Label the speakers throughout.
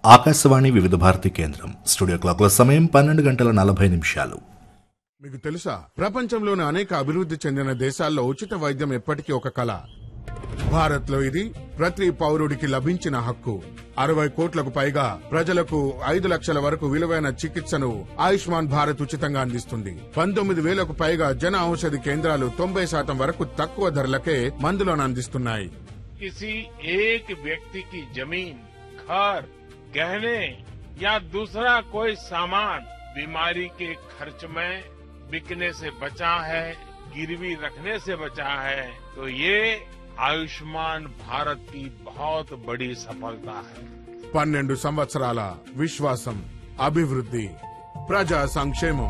Speaker 1: ఆకాశవాణి వివిధ భారతి కేంద్రం స్టూడియో క్లాక్ల సమయం పన్నెండు గంటల నలభై నిమిషాలు
Speaker 2: మీకు తెలుసా ప్రపంచంలోని అనేక అభివృద్ధి చెందిన దేశాల్లో ఉచిత వైద్యం ఎప్పటికీ ఒక కళ భారత్ లో ఇది ప్రతి పౌరుడికి లభించిన హక్కు అరవై కోట్లకు పైగా ప్రజలకు ఐదు లక్షల వరకు విలువైన చికిత్సను ఆయుష్మాన్ భారత్ ఉచితంగా అందిస్తుంది పంతొమ్మిది వేలకు పైగా జన ఔషధి కేంద్రాలు తొంభై శాతం వరకు తక్కువ ధరలకే మందులను అందిస్తున్నాయి
Speaker 3: किसी एक व्यक्ति की जमीन घर गहने या दूसरा कोई सामान बीमारी के खर्च में बिकने से बचा है गिरवी रखने से बचा है तो ये आयुष्मान भारत की बहुत बड़ी सफलता है
Speaker 2: పన్నెండు సంవత్సరాల విశ్వాసం అభివృద్ధి ప్రజా సంక్షేమం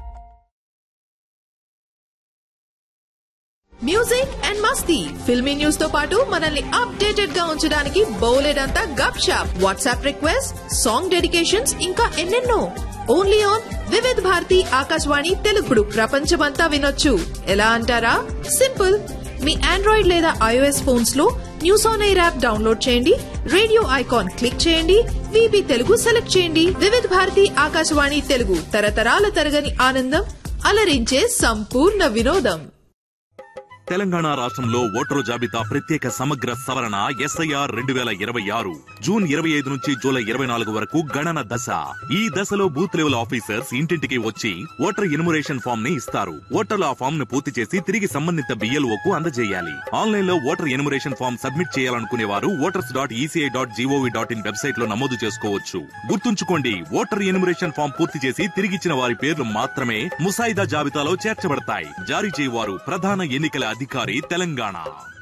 Speaker 4: మ్యూజిక్ అండ్ మస్తీ ఫిల్మీ న్యూస్ తో పాటు మనల్ని అప్డేటెడ్ గా ఉంచడానికి బోలెడంతా గప్ షాప్ వాట్సాప్ రిక్వెస్ట్ సాంగ్ డెడికేషన్స్ ఇంకా ఎన్నెన్నో ఓన్లీ ఆన్ వివిధ్ భారతి ఆకాశవాణి తెలుగుడు ప్రపంచమంతా వినొచ్చు ఎలా అంటారా సింపుల్ మీ ఆండ్రాయిడ్ లేదా ఐఓఎస్ ఫోన్స్ లో news on air app download చేయండి రేడియో ఐకాన్ క్లిక్ చేయండి విబి తెలుగు సెలెక్ట్ చేయండి వివిధ్ భారతి ఆకాశవాణి తెలుగు తరతరాల తరగని ఆనందం అలరించే సంపూర్ణ వినోదం
Speaker 5: తెలంగాణ రాష్ట్రంలో ఓటరు జాబితా ప్రత్యేక సమగ్ర సవరణ ఎస్ఐఆర్ రెండు వేల ఇరవై ఆరు జూన్ ఇరవై ఐదు నుంచి జూలై ఇరవై నాలుగు వరకు గణన దశ ఈ దశలో బూత్ లెవెల్ ఆఫీసర్స్ ఇంటింటికి వచ్చి ఓటర్ ఎన్యుమరేషన్ ఫామ్ ని ఇస్తారు ఓటర్లు ఆ ఫామ్ ను పూర్తి చేసి తిరిగి సంబంధిత బిఎల్ఓ కు అందజేయాలి ఆన్లైన్ లో ఓటర్ ఎన్యుమరేషన్ ఫామ్ సబ్మిట్ చేయాలనుకునే వారు voters dot ECI dot GOV dot in website లో నమోదు చేసుకోవచ్చు గుర్తుంచుకోండి ఓటర్ ఎన్యుమరేషన్ ఫామ్ పూర్తి చేసి తిరిగిచ్చిన వారి పేర్లు మాత్రమే ముసాయిదా జాబితాలో చేర్చబడతాయి జారీ చేయవారు ప్రధాన ఎన్నికల అధికారి తెలంగాణ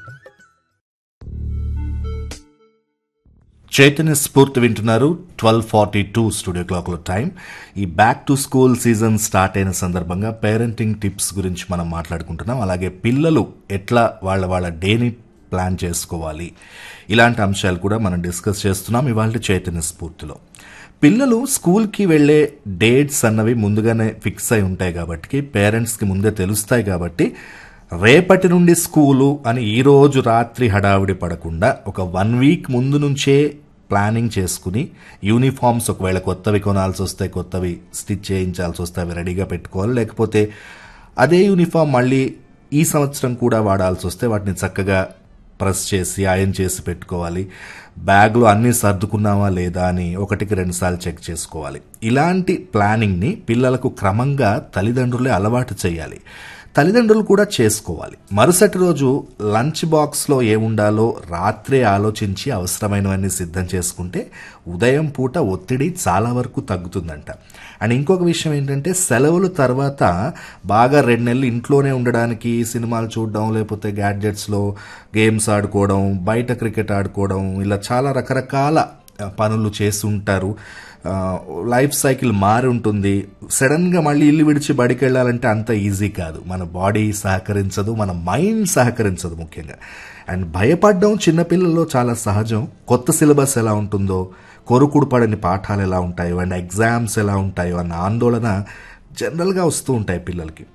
Speaker 1: చైతన్య స్ఫూర్తి వింటున్నారు ట్వెల్వ్ ఫార్టీ టూ స్టూడియో క్లాక్లో టైం ఈ back to school season start అయిన సందర్భంగా పేరెంటింగ్ టిప్స్ గురించి మనం మాట్లాడుకుంటున్నాం అలాగే పిల్లలు ఎట్లా వాళ్ళ వాళ్ళ డేని ప్లాన్ చేసుకోవాలి ఇలాంటి అంశాలు కూడా మనం డిస్కస్ చేస్తున్నాం ఇవాళ చైతన్య స్ఫూర్తిలో పిల్లలు స్కూల్కి వెళ్ళే డేట్స్ అన్నవి ముందుగానే ఫిక్స్ అయి ఉంటాయి కాబట్టి పేరెంట్స్కి ముందే తెలుస్తాయి కాబట్టి రేపటి నుండి స్కూలు అని ఈరోజు రాత్రి హడావిడి పడకుండా ఒక వన్ వీక్ ముందు నుంచే ప్లానింగ్ చేసుకుని యూనిఫామ్స్ ఒకవేళ కొత్తవి కొనాల్సి వస్తే కొత్తవి స్టిచ్ చేయించాల్సి వస్తే అవి రెడీగా పెట్టుకోవాలి లేకపోతే అదే యూనిఫామ్ మళ్ళీ ఈ సంవత్సరం కూడా వాడాల్సి వస్తే వాటిని చక్కగా ప్రెస్ చేసి ఐరన్ చేసి పెట్టుకోవాలి బ్యాగ్లో అన్నీ సర్దుకున్నావా లేదా అని ఒకటికి రెండుసార్లు చెక్ చేసుకోవాలి ఇలాంటి ప్లానింగ్ని పిల్లలకు క్రమంగా తల్లిదండ్రులే అలవాటు చేయాలి తల్లిదండ్రులు కూడా చేసుకోవాలి మరుసటి రోజు లంచ్ బాక్స్లో ఏముండాలో రాత్రే ఆలోచించి అవసరమైనవన్నీ సిద్ధం చేసుకుంటే ఉదయం పూట ఒత్తిడి చాలా వరకు తగ్గుతుందంట అండ్ ఇంకొక విషయం ఏంటంటే సెలవుల తర్వాత బాగా రెండు నెలలు ఇంట్లోనే ఉండడానికి సినిమాలు చూడడం లేకపోతే గ్యాడ్జెట్స్లో గేమ్స్ ఆడుకోవడం బయట క్రికెట్ ఆడుకోవడం ఇలా చాలా రకరకాల పనులు చేసి ఉంటారు ఆ, లైఫ్ సైకిల్ మారి ఉంటుంది సడన్గా మళ్ళీ ఇల్లు విడిచి బడికి వెళ్ళాలంటే అంత ఈజీ కాదు మన బాడీ సహకరించదు మన మైండ్ సహకరించదు ముఖ్యంగా అండ్ భయపడడం చిన్నపిల్లల్లో చాలా సహజం కొత్త సిలబస్ ఎలా ఉంటుందో కొరుకుడు పడని పాఠాలు ఎలా ఉంటాయో అండ్ ఎగ్జామ్స్ ఎలా ఉంటాయో అన్న ఆందోళన జనరల్గా వస్తూ ఉంటాయి పిల్లలకి